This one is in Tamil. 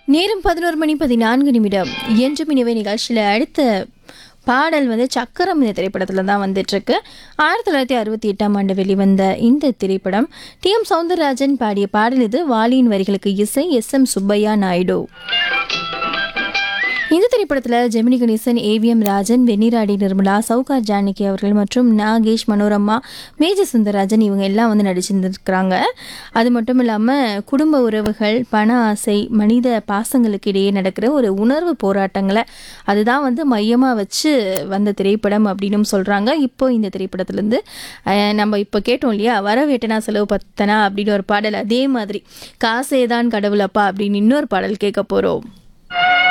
நேரம் பதினோரு மணி பதினான்கு நிமிடம் என்று மினிவை நிகழ்ச்சியில் அடுத்த பாடல் வந்து சக்கரம் இந்த திரைப்படத்தில் தான் வந்துட்டுருக்கு ஆயிரத்தி தொள்ளாயிரத்தி அறுபத்தி எட்டாம் ஆண்டு வெளிவந்த இந்த திரைப்படம் டி எம் சௌந்தரராஜன் பாடிய பாடல் இது வாலியின் வரிகளுக்கு இசை எஸ் எம் சுப்பையா நாயுடு இந்த திரைப்படத்தில் ஜெமினி கணேசன் ஏவிஎம் ராஜன் வெண்ணிராடி நிர்மலா சவுகார் ஜானகி அவர்கள் மற்றும் நாகேஷ் மனோரமா மேஜர் சுந்தரராஜன் இவங்க எல்லாம் வந்து நடிச்சிருந்துருக்குறாங்க அது மட்டும் இல்லாமல் குடும்ப உறவுகள் பண ஆசை மனித பாசங்களுக்கு இடையே நடக்கிற ஒரு உணர்வு போராட்டங்களை அதுதான் வந்து மையமாக வச்சு வந்த திரைப்படம் அப்படின்னு சொல்கிறாங்க இப்போ இந்த திரைப்படத்துலேருந்து நம்ம இப்போ கேட்டோம் இல்லையா வரவேட்டனா செலவு பத்தனா அப்படின்னு ஒரு பாடல் அதே மாதிரி காசே தான் கடவுளப்பா அப்படின்னு இன்னொரு பாடல் கேட்க போகிறோம்